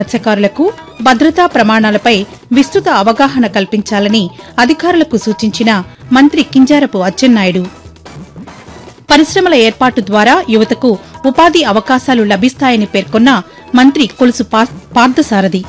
మత్స్యకారులకు భద్రతా ప్రమాణాలపై విస్తృత అవగాహన కల్పించాలని అధికారులకు సూచించిన మంత్రి కింజారపు అచ్చెన్నాయుడు పరిశ్రమల ఏర్పాటు ద్వారా యువతకు ఉపాధి అవకాశాలు లభిస్తాయని పేర్కొన్న మంత్రి కొలుసు పా- పార్థసారథి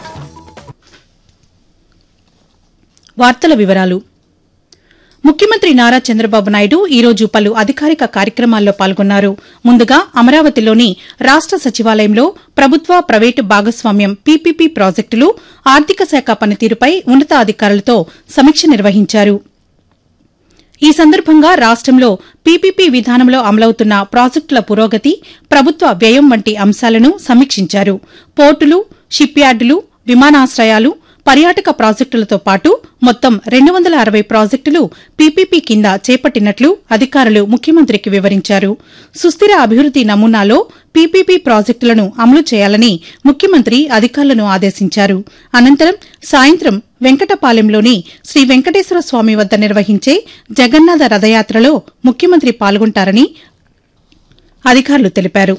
వార్తల వివరాలు ముఖ్యమంత్రి నారా చంద్రబాబు నాయుడు ఈ రోజు పలు అధికారిక కార్యక్రమాల్లో పాల్గొన్నారు ముందుగా అమరావతిలోని రాష్ట సచివాలయంలో ప్రభుత్వ ప్రైవేటు భాగస్వామ్యం పీపీపీ ప్రాజెక్టులు ఆర్థిక శాఖ పనితీరుపై ఉన్నతాధికారులతో సమీక్ష నిర్వహించారు ఈ సందర్భంగా రాష్టంలో పీపీపీ విధానంలో అమలవుతున్న ప్రాజెక్టుల పురోగతి ప్రభుత్వ వ్యయం వంటి అంశాలను సమీక్షించారు పోర్టులు షిప్ యార్డులు విమానాశ్రయాలు పర్యాటక ప్రాజెక్టులతో పాటు మొత్తం రెండు వందల అరవై ప్రాజెక్టులు పీపీపీ కింద చేపట్టినట్లు అధికారులు ముఖ్యమంత్రికి వివరించారు సుస్థిర అభివృద్ది నమూనాలో పీపీపీ ప్రాజెక్టులను అమలు చేయాలని ముఖ్యమంత్రి అధికారులను ఆదేశించారు అనంతరం సాయంత్రం వెంకటపాలెంలోని శ్రీ వెంకటేశ్వర స్వామి వద్ద నిర్వహించే జగన్నాథ రథయాత్రలో ముఖ్యమంత్రి పాల్గొంటారని అధికారులు తెలిపారు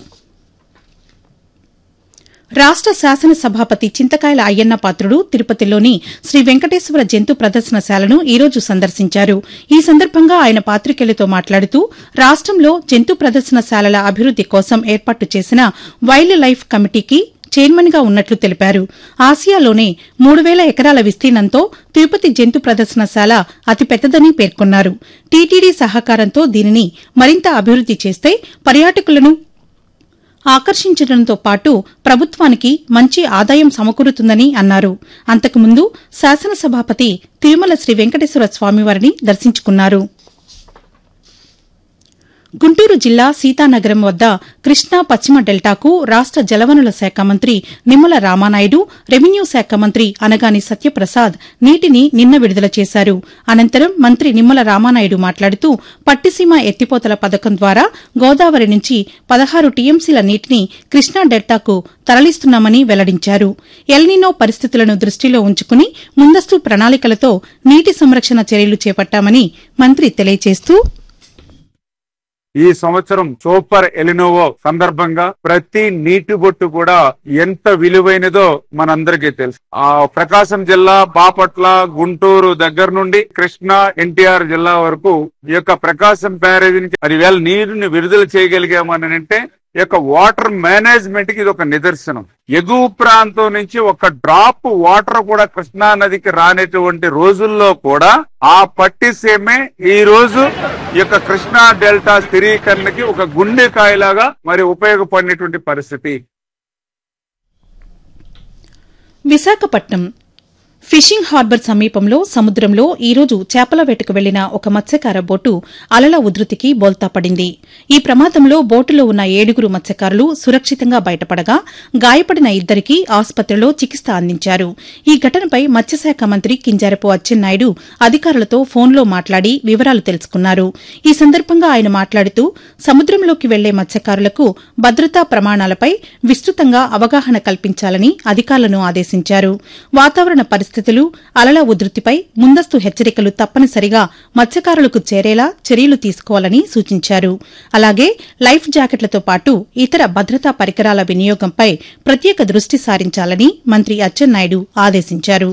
రాష్ట శాసనసభాపతి చింతకాయల అయ్యన్న పాత్రుడు తిరుపతిలోని శ్రీ వెంకటేశ్వర జంతు ప్రదర్శనశాలను ఈ రోజు సందర్శించారు ఈ సందర్భంగా ఆయన పాతికేయులతో మాట్లాడుతూ రాష్టంలో జంతు ప్రదర్శనశాలల అభివృద్ది కోసం ఏర్పాటు చేసిన వైల్డ్ లైఫ్ కమిటీకి చైర్మన్ గా ఉన్నట్లు తెలిపారు ఆసియాలోనే మూడు వేల ఎకరాల విస్తీర్ణంతో తిరుపతి జంతు ప్రదర్శనశాల అతిపెద్దదని పేర్కొన్నారు టీటీడీ సహకారంతో దీనిని మరింత అభివృద్ది చేస్తే పర్యాటకులను ఆకర్షించడంతో పాటు ప్రభుత్వానికి మంచి ఆదాయం సమకూరుతుందని అన్నారు అంతకుముందు శాసనసభాపతి తిరుమల శ్రీ వెంకటేశ్వర స్వామివారిని దర్శించుకున్నారు గుంటూరు జిల్లా సీతానగరం వద్ద కృష్ణా పశ్చిమ డెల్టాకు రాష్ట జలవనుల శాఖ మంత్రి నిమ్మల రామానాయుడు రెవెన్యూ శాఖ మంత్రి అనగాని సత్యప్రసాద్ నీటిని నిన్న విడుదల చేశారు అనంతరం మంత్రి నిమ్మల రామానాయుడు మాట్లాడుతూ పట్టిసీమ ఎత్తిపోతల పథకం ద్వారా గోదావరి నుంచి పదహారు టీఎంసీల నీటిని కృష్ణా డెల్టాకు తరలిస్తున్నామని వెల్లడించారు ఎల్నినో పరిస్థితులను దృష్టిలో ఉంచుకుని ముందస్తు ప్రణాళికలతో నీటి సంరక్షణ చర్యలు చేపట్టామని మంత్రి తెలియజేస్తూ ఈ సంవత్సరం సూపర్ ఎలినోవో సందర్భంగా ప్రతి నీటి బొట్టు కూడా ఎంత విలువైనదో మనందరికీ తెలుసు ఆ ప్రకాశం జిల్లా బాపట్ల గుంటూరు దగ్గర నుండి కృష్ణా ఎన్టీఆర్ జిల్లా వరకు ఈ యొక్క ప్రకాశం బ్యారేజ్ నుంచి పదివేల నీరుని విడుదల చేయగలిగామని అంటే ఈ యొక్క వాటర్ మేనేజ్మెంట్ కి ఇది ఒక నిదర్శనం ఎగువ ప్రాంతం నుంచి ఒక డ్రాప్ వాటర్ కూడా కృష్ణా నదికి రానటువంటి రోజుల్లో కూడా ఆ పట్టిసీమే ఈ రోజు ఈ యొక్క కృష్ణా డెల్టా స్థిరీకరణకి ఒక గుండెకాయలాగా మరి ఉపయోగపడినటువంటి పరిస్థితి విశాఖపట్నం ఫిషింగ్ హార్బర్ సమీపంలో సముద్రంలో ఈ రోజు చేపల వేటకు వెళ్లిన ఒక మత్స్యకార బోటు అలల ఉధృతికి బోల్తా పడింది ఈ ప్రమాదంలో బోటులో ఉన్న ఏడుగురు మత్స్యకారులు సురక్షితంగా బయటపడగా గాయపడిన ఇద్దరికి ఆసుపత్రిలో చికిత్స అందించారు ఈ ఘటనపై మత్స్యశాఖ మంత్రి కింజారపు అచ్చెన్నాయుడు అధికారులతో ఫోన్లో మాట్లాడి వివరాలు తెలుసుకున్నారు ఈ సందర్భంగా ఆయన మాట్లాడుతూ సముద్రంలోకి వెళ్లే మత్స్యకారులకు భద్రతా ప్రమాణాలపై విస్తృతంగా అవగాహన కల్పించాలని అధికారులను ఆదేశించారు వాతావరణ పరిస్థితులు అలల ఉధృతిపై ముందస్తు హెచ్చరికలు తప్పనిసరిగా మత్స్యకారులకు చేరేలా చర్యలు తీసుకోవాలని సూచించారు అలాగే లైఫ్ జాకెట్లతో పాటు ఇతర భద్రతా పరికరాల వినియోగంపై ప్రత్యేక దృష్టి సారించాలని మంత్రి అచ్చెన్నాయుడు ఆదేశించారు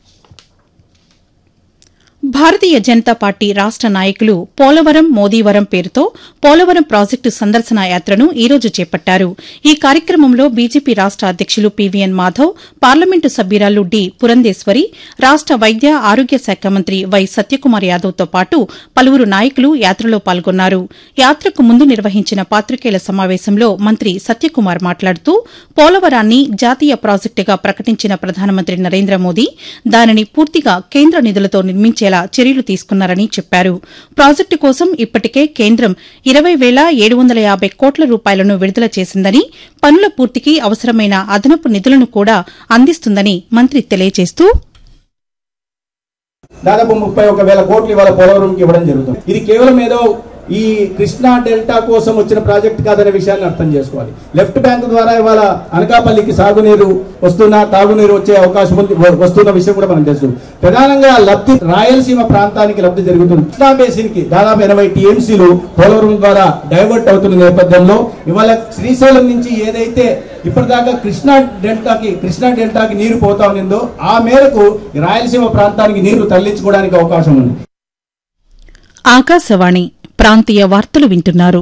భారతీయ జనతా పార్టీ రాష్ట నాయకులు పోలవరం మోదీవరం పేరుతో పోలవరం ప్రాజెక్టు సందర్శన యాత్రను ఈ రోజు చేపట్టారు ఈ కార్యక్రమంలో బీజేపీ రాష్ట అధ్యకులు పీవీఎన్ మాధవ్ పార్లమెంటు సభ్యురాలు డి పురంధేశ్వరి రాష్ట వైద్య ఆరోగ్య శాఖ మంత్రి వై సత్యకుమార్ యాదవ్తో పాటు పలువురు నాయకులు యాత్రలో పాల్గొన్నారు యాత్రకు ముందు నిర్వహించిన పాత్రికేయుల సమావేశంలో మంత్రి సత్యకుమార్ మాట్లాడుతూ పోలవరాన్ని జాతీయ ప్రాజెక్టుగా ప్రకటించిన ప్రధానమంత్రి నరేంద్ర మోదీ దానిని పూర్తిగా కేంద్ర నిధులతో నిర్మించేలా చర్యలు తీసుకున్నారని చెప్పారు ప్రాజెక్టు కోసం ఇప్పటికే కేంద్రం ఇరవై వేల ఏడు వందల యాబై కోట్ల రూపాయలను విడుదల చేసిందని పనుల పూర్తికి అవసరమైన అదనపు నిధులను కూడా అందిస్తుందని మంత్రి తెలియజేస్తూ దాదాపు ముప్పై ఒక వేల కోట్లు ఇవాళ పోలవరంకి ఇవ్వడం జరుగుతుంది ఇది కేవలం ఏదో ఈ కృష్ణా డెల్టా కోసం వచ్చిన ప్రాజెక్ట్ కాదనే విషయాన్ని అర్థం చేసుకోవాలి లెఫ్ట్ బ్యాంక్ ద్వారా ఇవాళ అనకాపల్లికి సాగునీరు వస్తున్న తాగునీరు వచ్చే అవకాశం ఉంది వ- వస్తున్న విషయం కూడా మనం తెలుసు ప్రధానంగా లబ్ధి రాయలసీమ ప్రాంతానికి లబ్ధి జరుగుతుంది కృష్ణా బేసిన్ కి దాదాపు ఎనభై టీఎంసీలు పోలవరం ద్వారా డైవర్ట్ అవుతున్న నేపథ్యంలో ఇవాళ శ్రీశైలం నుంచి ఏదైతే ఇప్పటిదాకా కృష్ణా డెల్టాకి కృష్ణా డెల్టాకి నీరు పోతా ఉన్నిందో ఆ మేరకు రాయలసీమ ప్రాంతానికి నీరు తరలించుకోవడానికి అవకాశం ఉంది ఆకాశవాణి ప్రాంతీయ వార్తలు వింటున్నారు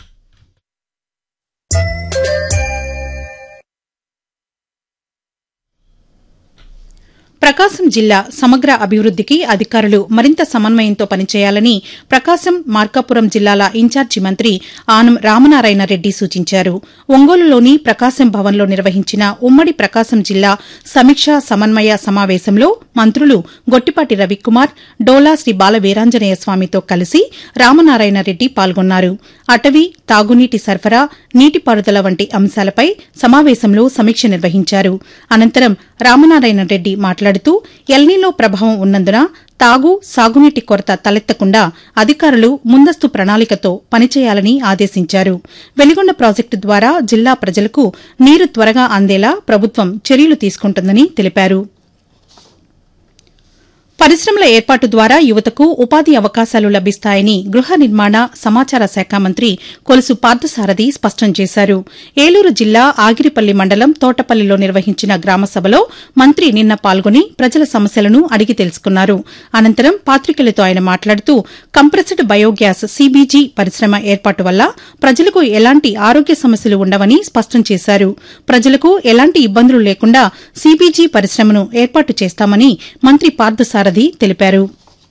ప్రకాశం జిల్లా సమగ్ర అభివృద్దికి అధికారులు మరింత సమన్వయంతో పనిచేయాలని ప్రకాశం మార్కాపురం జిల్లాల ఇన్ఛార్జి మంత్రి ఆనం రామనారాయణ రెడ్డి సూచించారు ఒంగోలులోని ప్రకాశం భవన్లో నిర్వహించిన ఉమ్మడి ప్రకాశం జిల్లా సమీక్షా సమన్వయ సమావేశంలో మంత్రులు గొట్టిపాటి రవికుమార్ డోలా శ్రీ బాల వీరాంజనేయ స్వామితో కలిసి రామనారాయణ రెడ్డి పాల్గొన్నారు అటవీ తాగునీటి సరఫరా నీటిపారుదల వంటి అంశాలపై సమావేశంలో సమీక్ష నిర్వహించారు అనంతరం రామనారాయణ రెడ్డి మాట్లాడుతూ ఎల్నీలో ప్రభావం ఉన్నందున తాగు సాగునీటి కొరత తలెత్తకుండా అధికారులు ముందస్తు ప్రణాళికతో పనిచేయాలని ఆదేశించారు వెలిగొండ ప్రాజెక్టు ద్వారా జిల్లా ప్రజలకు నీరు త్వరగా అందేలా ప్రభుత్వం చర్యలు తీసుకుంటుందని తెలిపారు పరిశ్రమల ఏర్పాటు ద్వారా యువతకు ఉపాధి అవకాశాలు లభిస్తాయని గృహ నిర్మాణ సమాచార శాఖ మంత్రి కొలుసు పార్థసారథి స్పష్టం చేశారు ఏలూరు జిల్లా ఆగిరిపల్లి మండలం తోటపల్లిలో నిర్వహించిన గ్రామసభలో మంత్రి నిన్న పాల్గొని ప్రజల సమస్యలను అడిగి తెలుసుకున్నారు అనంతరం పాతికేయులతో ఆయన మాట్లాడుతూ కంప్రెస్డ్ బయోగ్యాస్ సీబీజీ పరిశ్రమ ఏర్పాటు వల్ల ప్రజలకు ఎలాంటి ఆరోగ్య సమస్యలు ఉండవని స్పష్టం చేశారు ప్రజలకు ఎలాంటి ఇబ్బందులు లేకుండా సీబీజీ పరిశ్రమను ఏర్పాటు చేస్తామని మంత్రి పార్థసారథి తెలిపారు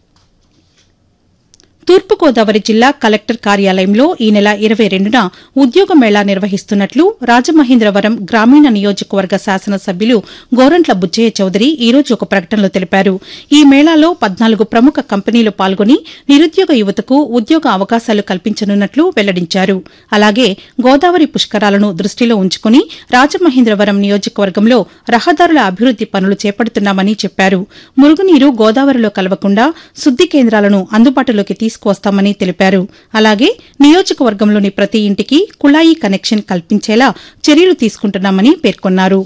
తూర్పుగోదావరి జిల్లా కలెక్టర్ కార్యాలయంలో ఈ నెల ఇరవై రెండున ఉద్యోగ మేళా నిర్వహిస్తున్నట్లు రాజమహేంద్రవరం గ్రామీణ నియోజకవర్గ శాసనసభ్యులు గోరంట్ల బుచ్చయ్య చౌదరి ఈ రోజు ఒక ప్రకటనలో తెలిపారు ఈ మేళాలో పద్నాలుగు ప్రముఖ కంపెనీలు పాల్గొని నిరుద్యోగ యువతకు ఉద్యోగ అవకాశాలు కల్పించనున్నట్లు వెల్లడించారు అలాగే గోదావరి పుష్కరాలను దృష్టిలో ఉంచుకుని రాజమహేంద్రవరం నియోజకవర్గంలో రహదారుల అభివృద్ది పనులు చేపడుతున్నామని చెప్పారు మురుగునీరు గోదావరిలో కలవకుండా శుద్ది కేంద్రాలను అందుబాటులోకి తీసుకువస్తామని తెలిపారు అలాగే నియోజకవర్గంలోని ప్రతి ఇంటికి కుళాయి కనెక్షన్ కల్పించేలా చర్యలు తీసుకుంటున్నామని పేర్కొన్నారు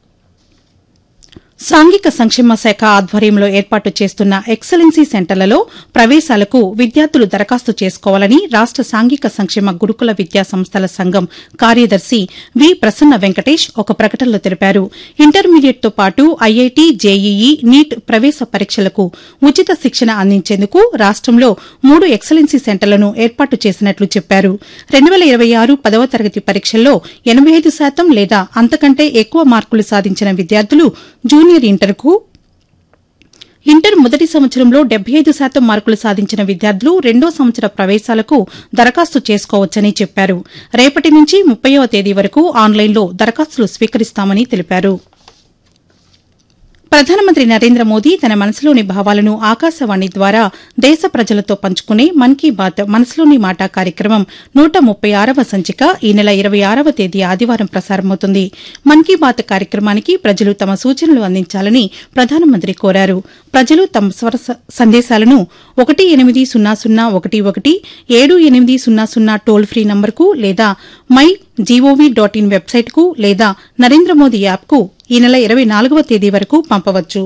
సాంఘిక సంక్షేమ శాఖ ఆధ్వర్యంలో ఏర్పాటు చేస్తున్న ఎక్సలెన్సీ సెంటర్లలో ప్రవేశాలకు విద్యార్థులు దరఖాస్తు చేసుకోవాలని రాష్ట సాంఘిక సంక్షేమ గురుకుల విద్యా సంస్థల సంఘం కార్యదర్శి వి ప్రసన్న వెంకటేష్ ఒక ప్రకటనలో తెలిపారు ఇంటర్మీడియట్తో పాటు ఐఐటి జేఈఈ నీట్ ప్రవేశ పరీక్షలకు ఉచిత శిక్షణ అందించేందుకు రాష్టంలో మూడు ఎక్సలెన్సీ సెంటర్లను ఏర్పాటు చేసినట్లు చెప్పారు రెండు వేల ఇరవై ఆరు పదవ తరగతి పరీక్షల్లో ఎనబై ఐదు శాతం లేదా అంతకంటే ఎక్కువ మార్కులు సాధించిన విద్యార్థులు జూనియర్ ఇంటర్కు ఇంటర్ మొదటి సంవత్సరంలో డెబ్బై ఐదు శాతం మార్కులు సాధించిన విద్యార్థులు రెండో సంవత్సర ప్రవేశాలకు దరఖాస్తు చేసుకోవచ్చని చెప్పారు రేపటి నుంచి ముప్పైవ తేదీ వరకు ఆన్లైన్లో దరఖాస్తులు స్వీకరిస్తామని తెలిపారు ప్రధానమంత్రి నరేంద్ర మోదీ తన మనసులోని భావాలను ఆకాశవాణి ద్వారా దేశ ప్రజలతో పంచుకునే మన్ కీ బాత్ మనసులోని మాట కార్యక్రమం నూట ముప్పై ఆరవ సంచిక ఈ నెల ఇరవై ఆరవ తేదీ ఆదివారం ప్రసారమవుతుంది మన్ కీ బాత్ కార్యక్రమానికి ప్రజలు తమ సూచనలు అందించాలని ప్రధానమంత్రి కోరారు ప్రజలు తమ స్వర స- సందేశాలను ఒకటి ఎనిమిది సున్నా సున్నా ఒకటి ఒకటి ఏడు ఎనిమిది సున్నా సున్నా టోల్ ఫ్రీ నంబర్కు లేదా మై జీఓవీ డాట్ ఇన్ వెబ్సైట్కు లేదా నరేంద్ర మోదీ యాప్కు ఈ నెల ఇరవై నాలుగవ తేదీ వరకు పంపవచ్చు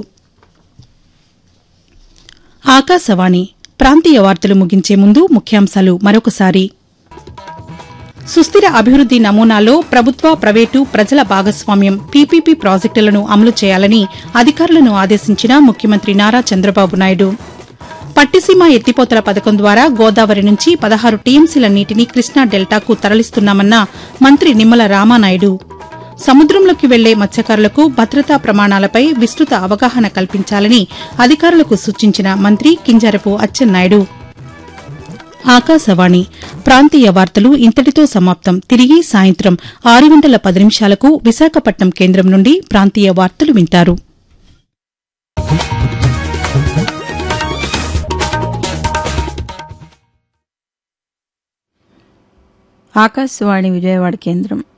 ఆకాశవాణి ప్రాంతీయ వార్తలు ముగించే ముందు ముఖ్యాంశాలు మరొకసారి సుస్థిర అభివృద్ది నమూనాలో ప్రభుత్వ ప్రైవేటు ప్రజల భాగస్వామ్యం పీపీపీ ప్రాజెక్టులను అమలు చేయాలని అధికారులను ఆదేశించిన ముఖ్యమంత్రి నారా చంద్రబాబు నాయుడు పట్టిసీమ ఎత్తిపోతల పథకం ద్వారా గోదావరి నుంచి పదహారు టీఎంసీల నీటిని కృష్ణా డెల్టాకు తరలిస్తున్నామన్న మంత్రి నిమ్మల రామానాయుడు సముద్రంలోకి వెళ్లే మత్స్యకారులకు భద్రతా ప్రమాణాలపై విస్తృత అవగాహన కల్పించాలని అధికారులకు సూచించిన మంత్రి కింజరపు అచ్చెన్నాయుడు ఆకాశవాణి ప్రాంతీయ వార్తలు ఇంతటితో సమాప్తం తిరిగి సాయంత్రం ఆరు గంటల పది నిమిషాలకు విశాఖపట్నం కేంద్రం నుండి ప్రాంతీయ వార్తలు వింటారు ఆకాశవాణి విజయవాడ కేంద్రం